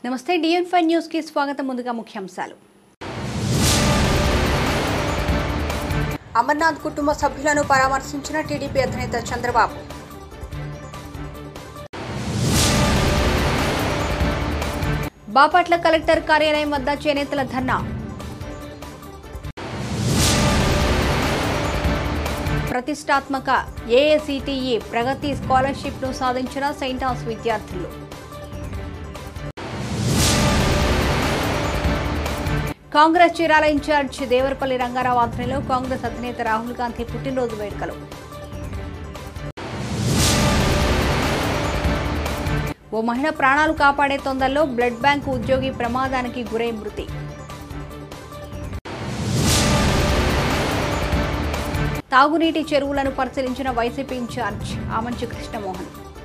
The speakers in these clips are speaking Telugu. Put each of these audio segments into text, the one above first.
నమస్తే డిఎన్ ఫైవ్ న్యూస్ కి స్వాగతం ముందుగా ముఖ్యాంశాలు అమర్నాథ్ కుటుంబ సభ్యులను పరామర్శించిన టీడీపీ అధినేత చంద్రబాబు బాపట్ల కలెక్టర్ కార్యాలయం వద్ద చేనేతల ధర్నా ప్రతిష్టాత్మక ఏఐసిటిఈ ప్రగతి స్కాలర్షిప్ ను సాధించిన సెయింట్ ఆన్స్ విద్యార్థులు కాంగ్రెస్ చీరాల ఇన్ఛార్జ్ దేవరపల్లి రంగారావు ఆధ్వర్యంలో కాంగ్రెస్ అధినేత రాహుల్ గాంధీ పుట్టినరోజు వేడుకలు ఓ మహిళ ప్రాణాలు కాపాడే తొందరలో బ్లడ్ బ్యాంక్ ఉద్యోగి ప్రమాదానికి గురై మృతి తాగునీటి చెరువులను పరిశీలించిన వైసీపీ ఇన్ఛార్జ్ ఆమంచి కృష్ణమోహన్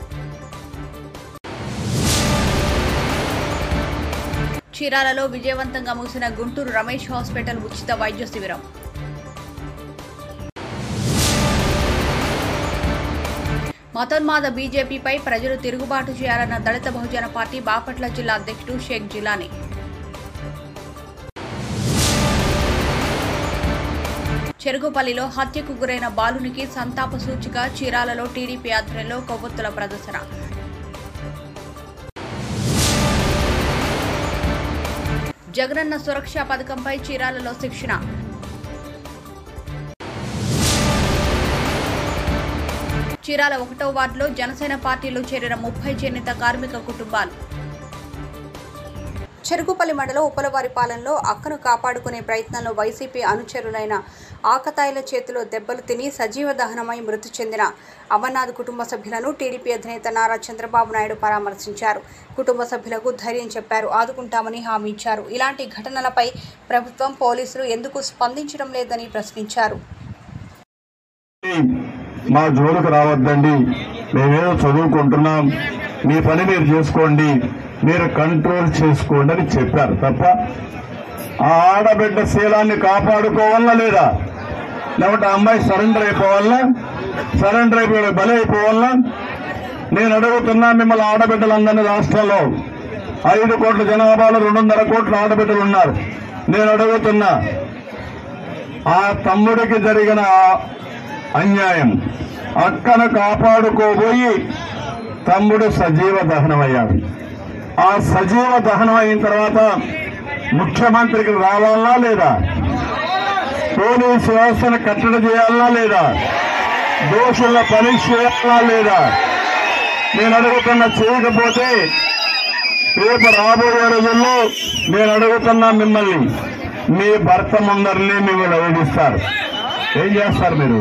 చీరాలలో విజయవంతంగా ముగిసిన గుంటూరు రమేష్ హాస్పిటల్ ఉచిత వైద్య శిబిరం మతోన్మాద బీజేపీపై ప్రజలు తిరుగుబాటు చేయాలన్న దళిత బహుజన పార్టీ బాపట్ల జిల్లా అధ్యక్షుడు షేక్ జిలానీ చెరుగుపల్లిలో హత్యకు గురైన బాలునికి సంతాప సూచిక చీరాలలో టీడీపీ ఆధ్వర్యంలో కొవ్వొత్తుల ప్రదర్శన జగనన్న సురక్ష పథకంపై చీరాలలో శిక్షణ చీరాల ఒకటో వార్డులో జనసేన పార్టీలో చేరిన ముప్పై చేనేత కార్మిక కుటుంబాలు చెరుగుపల్లి మండలం ఉప్పలవారిపాలెంలో అక్కను కాపాడుకునే ప్రయత్నంలో వైసీపీ అనుచరులైన ఆకతాయిల చేతిలో దెబ్బలు తిని సజీవ దహనమై మృతి చెందిన అమర్నాథ్ కుటుంబ సభ్యులను టీడీపీ అధినేత నారా చంద్రబాబు నాయుడు పరామర్శించారు కుటుంబ సభ్యులకు ధైర్యం చెప్పారు ఆదుకుంటామని హామీ ఇచ్చారు ఇలాంటి ఘటనలపై ప్రభుత్వం పోలీసులు ఎందుకు స్పందించడం లేదని ప్రశ్నించారు మా జోలికి రావద్దండి మేమేదో చదువుకుంటున్నాం మీ పని మీరు చేసుకోండి మీరు కంట్రోల్ చేసుకోండి అని చెప్పారు తప్ప ఆ ఆడబిడ్డ శీలాన్ని కాపాడుకోవాలా లేదా లేకపోతే ఆ అమ్మాయి సరెండర్ అయిపోవాలా సరెండర్ అయిపోయి బలి అయిపోవాలా నేను అడుగుతున్నా మిమ్మల్ని ఆడబిడ్డలందరినీ రాష్ట్రంలో ఐదు కోట్ల జనాభాలో రెండున్నర కోట్ల ఆడబిడ్డలు ఉన్నారు నేను అడుగుతున్నా ఆ తమ్ముడికి జరిగిన అన్యాయం అక్కను కాపాడుకోబోయి తమ్ముడు సజీవ దహనమయ్యాడు ఆ సజీవ దహనం అయిన తర్వాత ముఖ్యమంత్రికి రావాలా లేదా పోలీసు వ్యవస్థను కట్టడి చేయాలా లేదా దోషుల పరీక్ష చేయాలా లేదా నేను అడుగుతున్న చేయకపోతే రేపు రాబోయే రోజుల్లో నేను అడుగుతున్నా మిమ్మల్ని మీ భర్త ముందరిని మిమ్మల్ని వేధిస్తారు ఏం చేస్తారు మీరు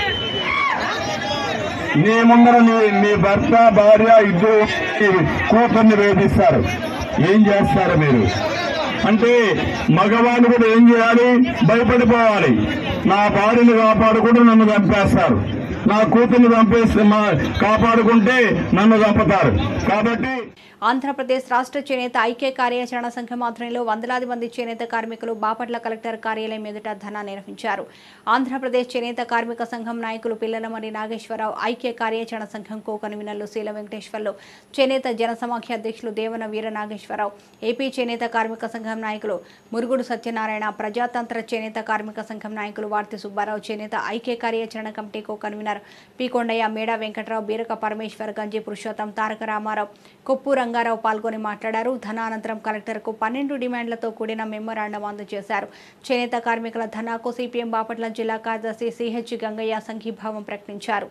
నీ ముందర నీ మీ భర్త భార్య ఇద్దరు మీ కూతుర్ని వేధిస్తారు ఏం చేస్తారు మీరు అంటే మగవాళ్ళు కూడా ఏం చేయాలి భయపడిపోవాలి నా భార్యను కాపాడుకుంటూ నన్ను చంపేస్తారు నా కూతుర్ని చంపేస్తే మా కాపాడుకుంటే నన్ను చంపుతారు కాబట్టి ఆంధ్రప్రదేశ్ రాష్ట్ర చేనేత ఐక్య కార్యాచరణ సంఘం ఆధ్వర్యంలో వందలాది మంది చేనేత కార్మికులు బాపట్ల కలెక్టర్ కార్యాలయం ఎదుట ధర్నా నిర్వహించారు ఆంధ్రప్రదేశ్ చేనేత కార్మిక సంఘం నాయకులు పిల్లలమరి నాగేశ్వరరావు ఐక్య కార్యాచరణ సంఘం కో కన్వీనర్లు శీల వెంకటేశ్వర్లు చేనేత జనసమాఖ్య అధ్యక్షులు దేవన వీర నాగేశ్వరరావు ఏపీ చేనేత కార్మిక సంఘం నాయకులు మురుగుడు సత్యనారాయణ ప్రజాతంత్ర చేనేత కార్మిక సంఘం నాయకులు వార్తి సుబ్బారావు చేనేత ఐక్య కార్యాచరణ committee co convener P Kondaiah Meda Venkat Rao Beeraka Parameshwar Ganji Purushottam తారక రామారావు కొప్పు రంగారావు పాల్గొని మాట్లాడారు ధనానంతరం కలెక్టర్కు పన్నెండు డిమాండ్లతో కూడిన మెమోరాండం అందజేశారు చేనేత కార్మికుల ధనాకు సిపిఎం బాపట్ల జిల్లా కార్యదర్శి సిహెచ్ గంగయ్య సంఘీభావం ప్రకటించారు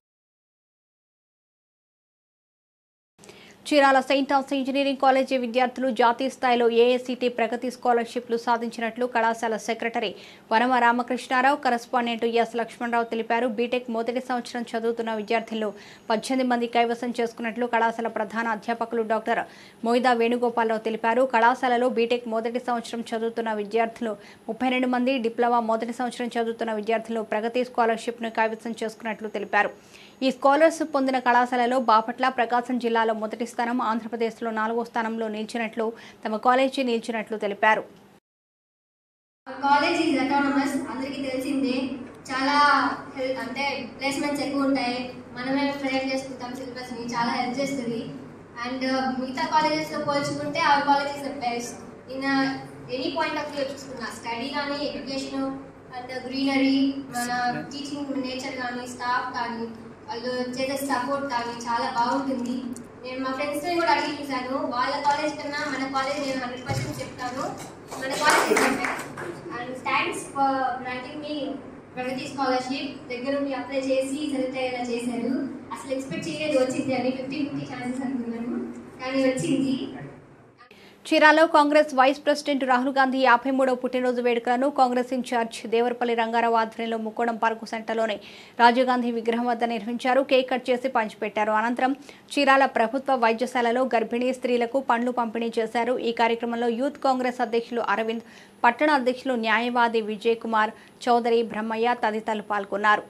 Chirala Saint of engineering college విద్యార్థులు జాతీయ స్థాయిలో ఏఐసిటి ప్రగతి స్కాలర్షిప్లు సాధించినట్లు కళాశాల secretary Vanama Ramakrishna Rao correspondent S Lakshmana Rao తెలిపారు బీటెక్ మొదటి సంవత్సరం చదువుతున్న విద్యార్థులు పద్దెనిమిది మంది కైవసం చేసుకున్నట్లు కళాశాల ప్రధాన అధ్యాపకులు డాక్టర్ మోయిదా వేణుగోపాలరావు తెలిపారు కళాశాలలో బీటెక్ మొదటి సంవత్సరం చదువుతున్న విద్యార్థులు ముప్పై రెండు మంది డిప్లొమా మొదటి సంవత్సరం చదువుతున్న విద్యార్థులు ప్రగతి స్కాలర్షిప్ను కైవసం చేసుకున్నట్లు తెలిపారు ఈ స్కాలర్షిప్ పొందిన కళాశాలలో బాపట్ల ప్రకాశం జిల్లాలో మొదటి స్థానం ఆంధ్రప్రదేశ్లో నాలుగో స్థానంలో నిలిచినట్లు తమ కాలేజీ నిలిచినట్లు తెలిపారు కాలేజ్ ఈజ్ అటానమస్ అందరికీ తెలిసిందే చాలా హెల్ప్ అంటే ప్లేస్మెంట్స్ ఎక్కువ ఉంటాయి మనమే ప్రిపేర్ చేసుకుంటాం సిలబస్ని చాలా హెల్ప్ చేస్తుంది అండ్ మిగతా కాలేజెస్తో పోల్చుకుంటే our college is the best in any point of view చూసుకున్నా స్టడీ కానీ ఎడ్యుకేషన్ అండ్ గ్రీనరీ మన టీచింగ్ నేచర్ కానీ స్టాఫ్ కానీ వాళ్ళు చేసే సపోర్ట్ కానీ చాలా బాగుంటుంది నేను మా ఫ్రెండ్స్ని కూడా అడిగి చూశాను వాళ్ళ కాలేజ్ కన్నా మన కాలేజ్ నేను హండ్రెడ్ పర్సెంట్ చెప్తాను మన college is the best and thanks for granting me Pragati scholarship దగ్గర నుండి అప్లై చేసి సెలెక్ట్ అయ్యేలా చేశారు అసలు ఎక్స్పెక్ట్ చేయలేదు వచ్చింది అని ఫిఫ్టీ ఫిఫ్టీ ఛాన్సెస్ అనుకున్నాను కానీ వచ్చింది చీరాలో కాంగ్రెస్ వైస్ ప్రెసిడెంట్ రాహుల్ గాంధీ యాభై మూడవ పుట్టినరోజు వేడుకలను కాంగ్రెస్ ఇన్ఛార్జ్ దేవరపల్లి రంగారావు ఆధ్వర్యంలో ముక్కోణం పార్కు సెంటర్లోని రాజీవ్ గాంధీ విగ్రహం వద్ద నిర్వహించారు కేక్ కట్ చేసి పంచిపెట్టారు అనంతరం చీరాల ప్రభుత్వ వైద్యశాలలో గర్భిణీ స్త్రీలకు పండ్లు పంపిణీ చేశారు ఈ కార్యక్రమంలో యూత్ కాంగ్రెస్ అధ్యక్షులు అరవింద్ పట్టణ అధ్యక్షులు న్యాయవాది విజయ్ కుమార్ చౌదరి బ్రహ్మయ్య తదితరులు పాల్గొన్నారు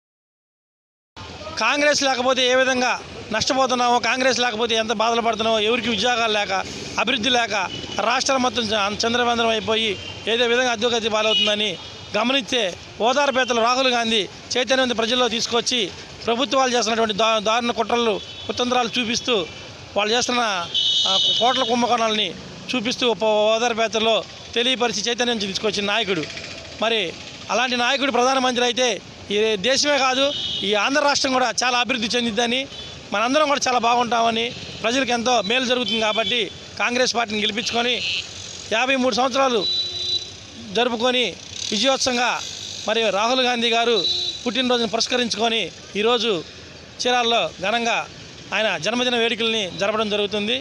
కాంగ్రెస్ లేకపోతే ఏ విధంగా నష్టపోతున్నామో కాంగ్రెస్ లేకపోతే ఎంత బాధలు పడుతున్నామో ఎవరికి ఉద్యోగాలు లేక అభివృద్ధి లేక రాష్ట్రం మొత్తం చ- చంద్రబంధనం అయిపోయి ఏదో విధంగా అద్యోగతి పాలవుతుందని గమనిస్తే ఓదారపేతలు రాహుల్ గాంధీ చైతన్యవంత ప్రజల్లో తీసుకొచ్చి ప్రభుత్వాలు చేస్తున్నటువంటి దా దారుణ కుట్రలు కుతంత్రాలు చూపిస్తూ వాళ్ళు చేస్తున్న ఆ, కోట్ల కుంభకోణాలని చూపిస్తూ ప- ఓదారపేతల్లో తెలియపరిచి చైతన్యం తీసుకొచ్చిన నాయకుడు మరి అలాంటి నాయకుడు ప్రధానమంత్రి అయితే ఈ దేశమే కాదు ఈ ఆంధ్ర రాష్ట్రం కూడా చాలా అభివృద్ధి చెందిద్దని మనందరం కూడా చాలా బాగుంటామని ప్రజలకు ఎంతో మేలు జరుగుతుంది కాబట్టి కాంగ్రెస్ పార్టీని గెలిపించుకొని యాభై మూడు సంవత్సరాలు జరుపుకొని విజయోత్సవంగా మరి రాహుల్ గాంధీ గారు పుట్టినరోజును పురస్కరించుకొని ఈరోజు చీరాల్లో ఘనంగా ఆయన జన్మదిన వేడుకల్ని జరపడం జరుగుతుంది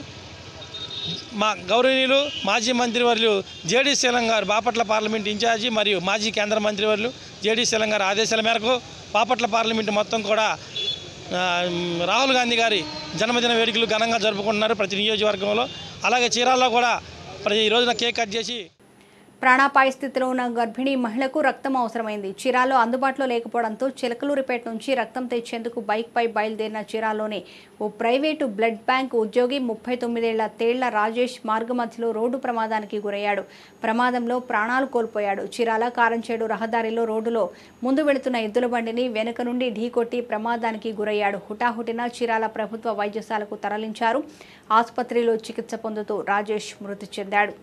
మా గౌరవనీయులు మాజీ మంత్రివర్యులు జేడీ శీలం గారు బాపట్ల పార్లమెంట్ ఇన్ఛార్జి మరియు మాజీ కేంద్ర మంత్రివర్యులు జేడీ శీలం గారి ఆదేశాల మేరకు బాపట్ల పార్లమెంట్ మొత్తం కూడా ఆ, రాహుల్ గాంధీ గారి జన్మదిన వేడుకలు ఘనంగా జరుపుకుంటున్నారు ప్రతి నియోజకవర్గంలో అలాగే చీరాల్లో కూడా ప్రతి ఈ రోజున కేక్ కట్ చేసి ప్రాణాపాయ స్థితిలో ఉన్న గర్భిణీ మహిళకు రక్తం అవసరమైంది చీరాలో అందుబాటులో లేకపోవడంతో చిలకలూరిపేట నుంచి రక్తం తెచ్చేందుకు బైక్పై బయలుదేరిన చీరాలోని ఓ ప్రైవేటు బ్లడ్ బ్యాంక్ ఉద్యోగి ముప్పై తొమ్మిదేళ్ల తేళ్ల రాజేష్ మార్గమధ్యలో రోడ్డు ప్రమాదానికి గురయ్యాడు ప్రమాదంలో ప్రాణాలు కోల్పోయాడు చీరాల కారంచేడు రహదారిలో రోడ్డులో ముందు వెళుతున్న ఎద్దుల బండిని వెనుక నుండి ఢీకొట్టి ప్రమాదానికి గురయ్యాడు హుటాహుటిన చీరాల ప్రభుత్వ వైద్యశాలకు తరలించారు ఆసుపత్రిలో చికిత్స పొందుతూ రాజేష్ మృతి చెందాడు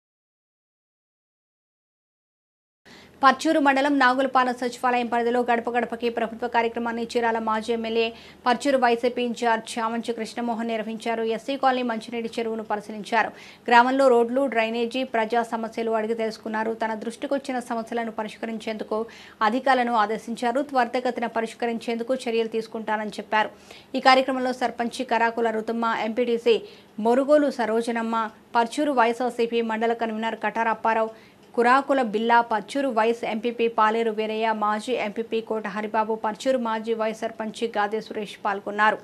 పర్చూరు మండలం నాగులపాలెం సచివాలయం పరిధిలో గడప గడపకి ప్రభుత్వ కార్యక్రమాన్ని చీరాల మాజీ ఎమ్మెల్యే పర్చూరు వైసీపీ ఇన్ఛార్జ్ చామంచి కృష్ణమోహన్ నిర్వహించారు ఎస్సీ కాలనీ మంచినీటి చెరువును పరిశీలించారు గ్రామంలో రోడ్లు డ్రైనేజీ ప్రజా సమస్యలు అడిగి తెలుసుకున్నారు తన దృష్టికొచ్చిన సమస్యలను పరిష్కరించేందుకు అధికారులను ఆదేశించారు త్వరితగతిన పరిష్కరించేందుకు చర్యలు తీసుకుంటానని చెప్పారు ఈ కార్యక్రమంలో sarpanch Karakula Ruthamma MPTC Morugolu Sarojanamma Parchur YSRCP mandal convener Katara Appa Rao Kurakula Billa Parchur vice MPP Paleru Veeraiah మాజీ ఎంపీపీ కోట హరిబాబు పర్చూరు మాజీ వైస్ సర్పంచి గాదే సురేష్ పాల్గొన్నారు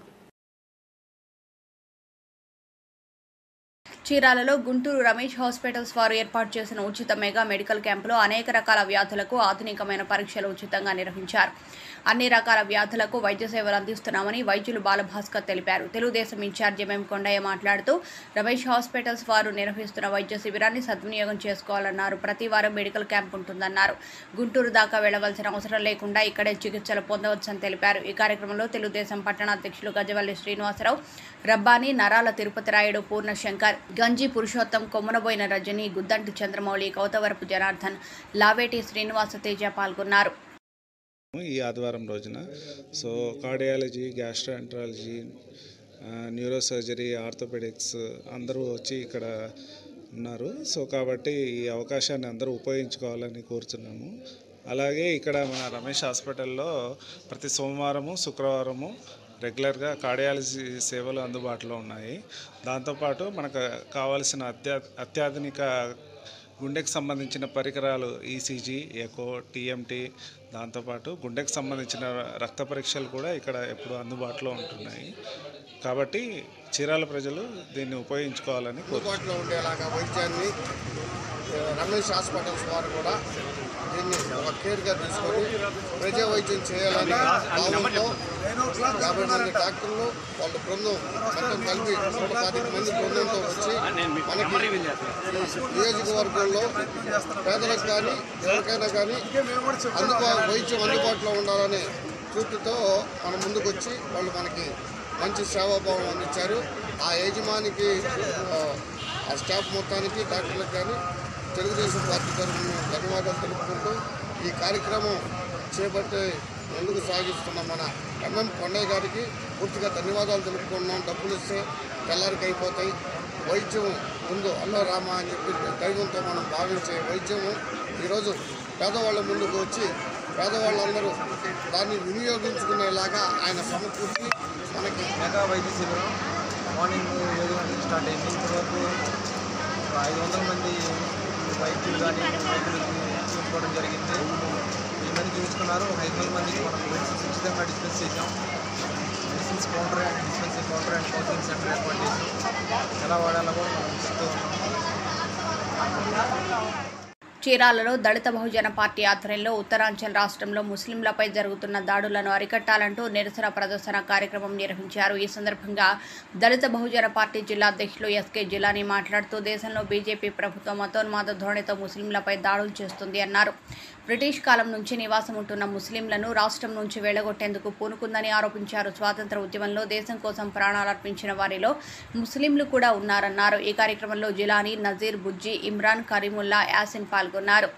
చీరాలలో గుంటూరు రమేష్ హాస్పిటల్స్ వారు ఏర్పాటు చేసిన ఉచిత మెగా మెడికల్ క్యాంపులో అనేక రకాల వ్యాధులకు ఆధునికమైన పరీక్షలు ఉచితంగా నిర్వహించారు అన్ని రకాల వ్యాధులకు వైద్య సేవలు అందిస్తున్నామని వైద్యులు బాలభాస్కర్ తెలిపారు తెలుగుదేశం ఇన్ఛార్జి ఎంఎం కొండయ్య మాట్లాడుతూ రమేష్ హాస్పిటల్స్ వారు నిర్వహిస్తున్న వైద్య శిబిరాన్ని సద్వినియోగం చేసుకోవాలన్నారు ప్రతి వారం మెడికల్ క్యాంప్ ఉంటుందన్నారు గుంటూరు దాకా వెళ్లవలసిన అవసరం లేకుండా ఇక్కడే చికిత్సలు పొందవచ్చని తెలిపారు ఈ కార్యక్రమంలో తెలుగుదేశం పట్టణ అధ్యక్షులు గజవల్లి శ్రీనివాసరావు రబ్బాని నరాల తిరుపతి రాయుడు పూర్ణశంకర్ గంజి పురుషోత్తం కొమ్మనబోయిన రజని గుద్దంటి చంద్రమౌళి కౌతవరపు జనార్దన్ లావేటి శ్రీనివాస తేజ పాల్గొన్నారు ఈ ఆదివారం రోజున so cardiology gastroenterology neuro surgery orthopaedics అందరూ వచ్చి ఇక్కడ ఉన్నారు సో కాబట్టి ఈ అవకాశాన్ని అందరూ ఉపయోగించుకోవాలని కోరుతున్నాము అలాగే ఇక్కడ మన రమేష్ హాస్పిటల్లో ప్రతి సోమవారము శుక్రవారము రెగ్యులర్గా కార్డియాలజీ సేవలు అందుబాటులో ఉన్నాయి దాంతోపాటు మనకు కావాల్సిన అత్యా అత్యాధునిక గుండెకు సంబంధించిన పరికరాలు ఈసీజీ ఎకో టీఎంటీ దాంతోపాటు గుండెకు సంబంధించిన రక్త పరీక్షలు కూడా ఇక్కడ ఎప్పుడు అందుబాటులో ఉంటున్నాయి కాబట్టి చీరాల ప్రజలు దీన్ని ఉపయోగించుకోవాలని కోరుతున్నాను అందుబాటులో ఉండేలాగా వైద్యాన్ని ఆ, రమేష్ హాస్పిటల్స్ వారు కూడా దీన్ని ఒక కేర్గా తీసుకొని ప్రజా వైద్యం చేయాలని భావంతో యాభై మంది డాక్టర్లు వాళ్ళ బృందం మొత్తం కలిపి నూట పాతిక మంది బృందంతో వచ్చి మనకి ఈ నియోజకవర్గంలో పేదలకు కానీ ఎవరికైనా కానీ అందుబా వైద్యం అందుబాటులో ఉండాలనే పూర్తితో మన ముందుకు వచ్చి వాళ్ళు మనకి మంచి సేవాభావం అందించారు ఆ యజమానికి ఆ, ఆ స్టాఫ్ మొత్తానికి డాక్టర్లకు కానీ తెలుగుదేశం పార్టీ తరఫున ధన్యవాదాలు తెలుపుకుంటూ ఈ కార్యక్రమం చేపట్టి ముందుకు సాగిస్తున్న మన ఎంఎం కొండయ్య గారికి పూర్తిగా ధన్యవాదాలు తెలుపుకున్నాం డబ్బులు ఇస్తే తెల్లారికి అయిపోతాయి వైద్యం ముందు అల్లో రామ అని చెప్పి దైవంతో మనం భావించే వైద్యము ఈరోజు పేదవాళ్ళ ముందుకు వచ్చి పేదవాళ్ళందరూ దాన్ని వినియోగించుకునేలాగా ఆయన సమకూర్చి మనకి మెగా వైద్య శిబిరం మార్నింగ్ ఏడు గంటలకు స్టార్ట్ అయింది ఇప్పటివరకు ఒక ఐదు వందల మంది వైద్యులు కానీ వైద్యులు చూసుకోవడం జరిగింది వెయ్యి మంది చూసుకున్నారు ఒక ఐదు వందల మందికి మనం మెడిసిన్స్ ఉచితంగా డిస్పెన్స్ చేసాం medicines counter and dispensary counter and counselling centre ఏర్పాటు చేసాం ఎలా వాడాలో కూడా మనం ఇస్తూ ఉన్నాం చీరాలలో దళిత బహుజన పార్టీ ఆధ్వర్యంలో ఉత్తరాంచల్ రాష్ట్రంలో ముస్లింలపై జరుగుతున్న దాడులను అరికట్టాలంటూ నిరసన ప్రదర్శన కార్యక్రమం నిర్వహించారు ఈ సందర్భంగా దళిత బహుజన పార్టీ జిల్లా అధ్యక్షులు ఎస్కే జిలానీ మాట్లాడుతూ దేశంలో బీజేపీ ప్రభుత్వం మతోన్మాద ధోరణితో ముస్లింలపై దాడులు చేస్తుంది అన్నారు బ్రిటిష్ కాలం నుంచి నివాసం ఉంటున్న ముస్లింలను రాష్ట్రం నుంచి వెళ్లగొట్టేందుకు పూనుకుందని ఆరోపించారు స్వాతంత్ర ఉద్యమంలో దేశం కోసం ప్రాణాలర్పించిన వారిలో ముస్లింలు కూడా ఉన్నారన్నారు ఈ కార్యక్రమంలో జిలానీ నజీర్ బుజ్జి ఇమ్రాన్ కరీముల్లా యాసిన్ పాల్గొన్నారు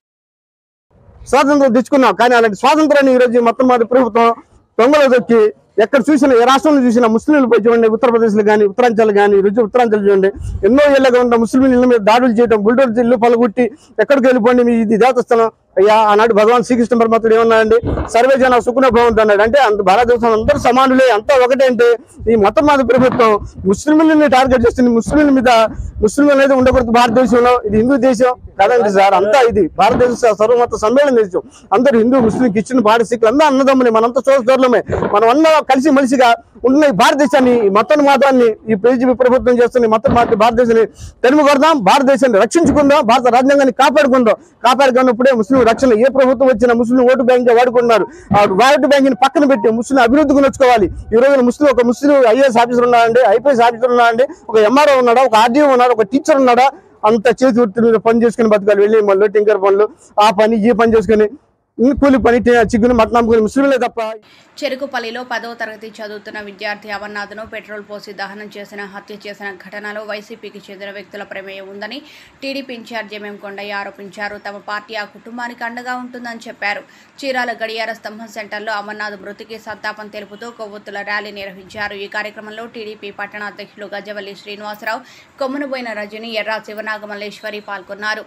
స్వాతంత్రం తెచ్చుకున్నాం కానీ అలాంటి స్వాతంత్రాన్ని ఈ రోజు మొత్తం మాది ప్రభుత్వం దొంగలు దొక్కి ఎక్కడ చూసినా ఏ రాష్ట్రంలో చూసినా ముస్లింలపై చూడండి ఉత్తరప్రదేశ్లో కానీ ఉత్తరాంచల్ కానీ రుజు ఉత్తరాంచల్ చూడండి ఎన్నో ఏళ్ళగా ఉన్న ముస్లిం ఇళ్ళ మీద దాడులు చేయడం బుల్డోర్ ఇల్లు పలుగుట్టి ఎక్కడికి వెళ్ళిపోండి మీ ఇది దేవస్థానం అయ్యా ఆనాడు భగవాన్ శ్రీకృష్ణ పరమాత్ముడు ఏమన్నాడండి సర్వే జన సుఖన భవంతు అన్నాడు అంటే అంత భారతదేశం అందరూ సమానులే అంతా ఒకటే అంటే ఈ మొత్తం మాది ప్రభుత్వం ముస్లింలని టార్గెట్ చేస్తుంది ముస్లింల మీద ముస్లింలు అనేది ఉండకూడదు భారతదేశంలో ఇది హిందూ దేశం కదండి సార్ అంతా ఇది భారతదేశం స- సర్వమత సమ్మేళన దేశం అందరూ హిందూ ముస్లిం క్రిస్టియన్ పాడి సిక్కులు అందరూ అన్నదమ్ములే మనంతా సోదరులమే మనం అన్న కలిసి మలిసిగా ఉన్న ఈ భారతదేశాన్ని ఈ మత మాతాన్ని ఈ బీజేపీ ప్రభుత్వం చేస్తున్న ఈ మత మాత భారతదేశాన్ని తరిమి కొడదాం భారతదేశాన్ని రక్షించుకుందాం భారత రాజ్యాంగాన్ని కాపాడుకుందాం కాపాడుకున్నప్పుడే ముస్లిం రక్షణ ఏ ప్రభుత్వం వచ్చినా ముస్లిం ఓటు బ్యాంక్ వాడుకున్నారు ఆ ఓటు బ్యాంక్ ని పక్కన పెట్టి ముస్లిం అభివృద్ధికి నొచ్చుకోవాలి ఈ రోజున ముస్లిం ఒక ముస్లిం ఐఏఎస్ ఆఫీసర్ ఉన్నాడండి ఐపీఎస్ ఆఫీసర్ ఉన్నాడండి ఒక ఎంఆర్ఓ ఉన్నాడా ఒక ఆర్డీఓ ఉన్నాడు ఒక టీచర్ ఉన్నాడా అంత చేతి వృత్తి మీద పని చేసుకుని బతకాలి వెళ్ళి మళ్ళీ టింకర్ పనులు ఆ పని ఈ పని చేసుకుని ఇన్ని కూలి పని టే- చిగ్గుని మటనం ముస్లింలే తప్ప చెరుకుపల్లిలో పదో తరగతి చదువుతున్న విద్యార్థి అమర్నాథ్ను పెట్రోల్ పోసి దహనం చేసిన హత్య చేసిన ఘటనలో వైసీపీకి చెందిన వ్యక్తుల ప్రమేయం ఉందని టీడీపీ ఇన్ఛార్జ్ ఎంఎం కొండయ్య ఆరోపించారు తమ పార్టీ ఆ కుటుంబానికి అండగా ఉంటుందని చెప్పారు చీరాల గడియార స్తంభం సెంటర్లో అమర్నాథ్ మృతికి సంతాపం తెలుపుతూ కొవ్వొత్తుల ర్యాలీ నిర్వహించారు ఈ కార్యక్రమంలో టీడీపీ పట్టణ అధ్యక్షులు గజవల్లి శ్రీనివాసరావు కొమ్మునుబోయిన రజని ఎర్రా శివనాగమల్లేశ్వరి పాల్గొన్నారు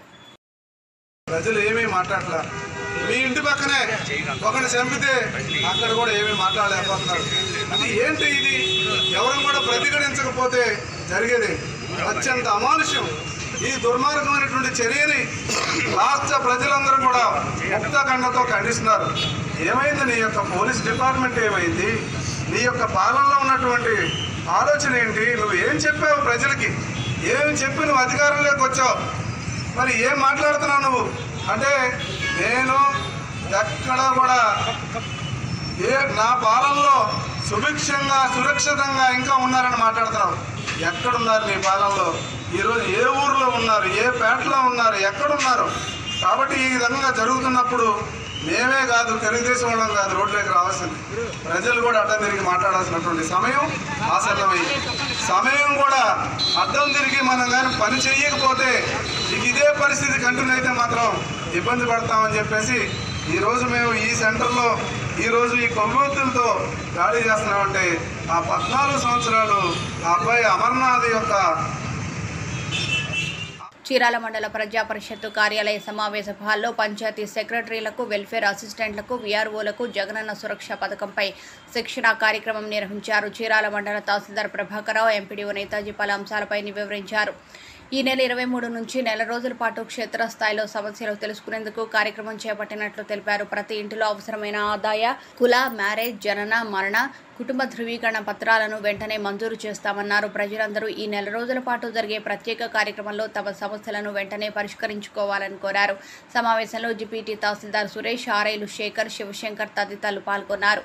ప్రజలు ఏమీ మాట్లాడలే మీ ఇంటి పక్కనే ఒకరిని చంపితే అక్కడ కూడా ఏమీ మాట్లాడలేకపోతున్నారు అది ఏంటి ఇది ఎవరు కూడా ప్రతిఘటించకపోతే జరిగేది అత్యంత అమానుష్యం ఈ దుర్మార్గమైనటువంటి చర్యని రాష్ట్ర ప్రజలందరూ కూడా ముక్తఖండతో ఖండిస్తున్నారు ఏమైంది నీ యొక్క పోలీస్ డిపార్ట్మెంట్ ఏమైంది నీ యొక్క పాలనలో ఉన్నటువంటి ఆలోచన ఏంటి నువ్వు ఏం చెప్పావు ప్రజలకి ఏమి చెప్పి నువ్వు అధికారంలోకి వచ్చావు మరి ఏం మాట్లాడుతున్నావు నువ్వు అంటే నేను ఎక్కడ కూడా ఏ నా పాలనలో సుభిక్షంగా సురక్షితంగా ఇంకా ఉన్నారని మాట్లాడుతున్నావు ఎక్కడున్నారు నీ పాలనలో ఈరోజు ఏ ఊర్లో ఉన్నారు ఏ పేటలో ఉన్నారు ఎక్కడున్నారు కాబట్టి ఈ విధంగా జరుగుతున్నప్పుడు మేమే కాదు తెలుగుదేశం వాళ్ళం కాదు రోడ్లోకి రావాల్సింది ప్రజలు కూడా అడ్డం తిరిగి మాట్లాడాల్సినటువంటి సమయం ఆసన్నమైంది సమయం కూడా అడ్డం తిరిగి మనం కానీ పని చేయకపోతే ఇక ఇదే పరిస్థితి కంటిన్యూ అయితే మాత్రం ఇబ్బంది పడతామని చెప్పేసి ఈరోజు మేము ఈ సెంటర్లో ఈరోజు ఈ కొవ్వొత్తులతో దాడి చేస్తున్నామంటే ఆ పద్నాలుగు సంవత్సరాలు ఆ అబ్బాయి అమర్నాథ్ యొక్క చీరాల మండల ప్రజా పరిషత్తు కార్యాలయ సమావేశ హాల్లో పంచాయతీ సెక్రటరీలకు వెల్ఫేర్ అసిస్టెంట్లకు వీఆర్ఓలకు జగనన్న సురక్ష పథకంపై శిక్షణ కార్యక్రమం నిర్వహించారు చీరాల మండల తహసీల్దార్ ప్రభాకరరావు ఎంపీడీఓ నేతాజీ పలు అంశాలపై వివరించారు ఈ నెల ఇరవై మూడు నుంచి నెల రోజుల పాటు క్షేత్రస్థాయిలో సమస్యలు తెలుసుకునేందుకు కార్యక్రమం చేపట్టినట్లు తెలిపారు ప్రతి ఇంటిలో అవసరమైన ఆదాయ కుల మ్యారేజ్ జనన మరణ కుటుంబ ధృవీకరణ పత్రాలను వెంటనే మంజూరు చేస్తామన్నారు ప్రజలందరూ ఈ నెల రోజుల పాటు జరిగే ప్రత్యేక కార్యక్రమంలో తమ సమస్యలను వెంటనే పరిష్కరించుకోవాలని కోరారు సమావేశంలో జిపిటి తహసీల్దార్ సురేష్ ఆరేలు శేఖర్ శివశంకర్ తదితరులు పాల్గొన్నారు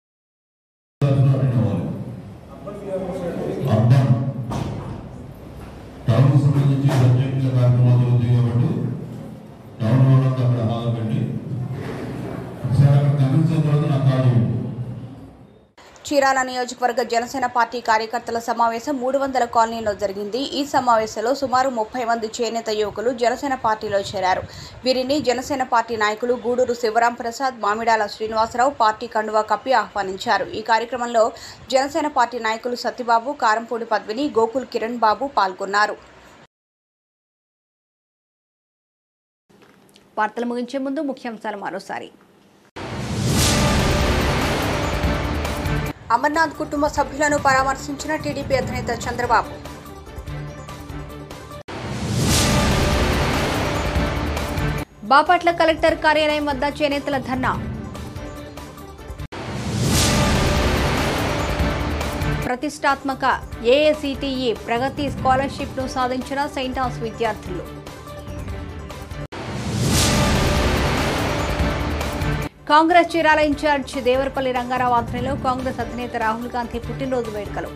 టౌన్ సంబంధించి ప్రత్యేకంగా కార్యక్రమాలు జరుగుతాయి కాబట్టి టౌన్ వాళ్ళంతా అక్కడ హాల్ పెట్టి ఒకసారి అక్కడ కనిపించిన తర్వాత నాకు కాల్ చేయండి చీరాల నియోజకవర్గ జనసేన పార్టీ కార్యకర్తల సమావేశం మూడు వందల కాలనీలో జరిగింది ఈ సమావేశంలో సుమారు ముప్పై మంది చేనేత యువకులు జనసేన పార్టీలో చేరారు వీరిని జనసేన పార్టీ నాయకులు గూడూరు శివరాం ప్రసాద్ మామిడాల శ్రీనివాసరావు పార్టీ కండువా కప్పి ఆహ్వానించారు ఈ కార్యక్రమంలో జనసేన పార్టీ నాయకులు సత్యబాబు కారంపూడి పద్మిని గోకుల్ కిరణ్ బాబు పాల్గొన్నారు వార్తలు ముగించే ముందు ముఖ్యాంశాలు మరోసారి అమర్నాథ్ కుటుంబ సభ్యులను పరామర్శించిన టీడీపీ అధినేత చంద్రబాబు బాపట్ల కలెక్టర్ కార్యాలయం వద్ద చేనేతల ధర్నా ప్రతిష్టాత్మక ఏఐసిటిఈ ప్రగతి స్కాలర్షిప్ను సాధించిన సెయింట్ ఆన్స్ విద్యార్థులు కాంగ్రెస్ చీరాల ఇన్ఛార్జ్ దేవరపల్లి రంగారావు ఆధ్వర్యంలో కాంగ్రెస్ అధినేత రాహుల్ గాంధీ పుట్టినరోజు వేడుకలు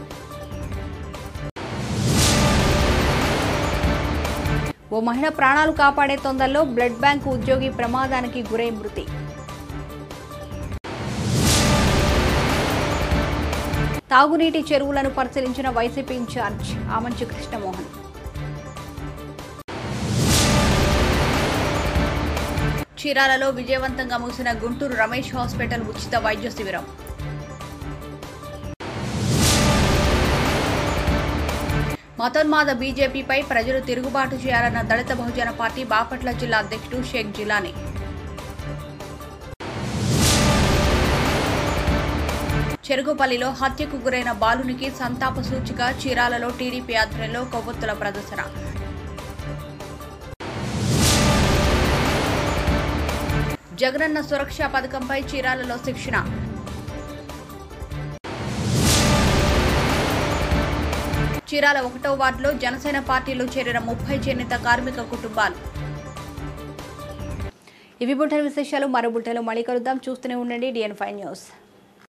ఓ మహిళ ప్రాణాలు కాపాడే తొందరలో బ్లడ్ బ్యాంకు ఉద్యోగి ప్రమాదానికి గురై మృతి తాగునీటి చెరువులను పరిశీలించిన వైసీపీ ఇన్ఛార్జ్ ఆమంచి కృష్ణమోహన్ చీరాలలో విజయవంతంగా ముగిసిన గుంటూరు రమేష్ హాస్పిటల్ ఉచిత వైద్య శిబిరం మతోన్మాద బీజేపీపై ప్రజలు తిరుగుబాటు చేయాలన్న దళిత బహుజన పార్టీ బాపట్ల జిల్లా అధ్యక్షుడు షేక్ జిలానీ చెరుగుపల్లిలో హత్యకు గురైన బాలునికి సంతాప సూచిక చీరాలలో టీడీపీ ఆధ్వర్యంలో కొవ్వొత్తుల ప్రదర్శన జగనన్న సురక్ష పథకంపై చీరాలలో శిక్షణ చీరాల ఒకటో వార్డులో జనసేన పార్టీలో చేరిన ముప్పై చేనేత కార్మిక కుటుంబాలు ఇవి బుల్టెన్ విశేషాలు మరో బుల్టెన్లో మళ్ళీ కలుద్దాం చూస్తూనే ఉండండి డిఎన్ ఫైవ్ న్యూస్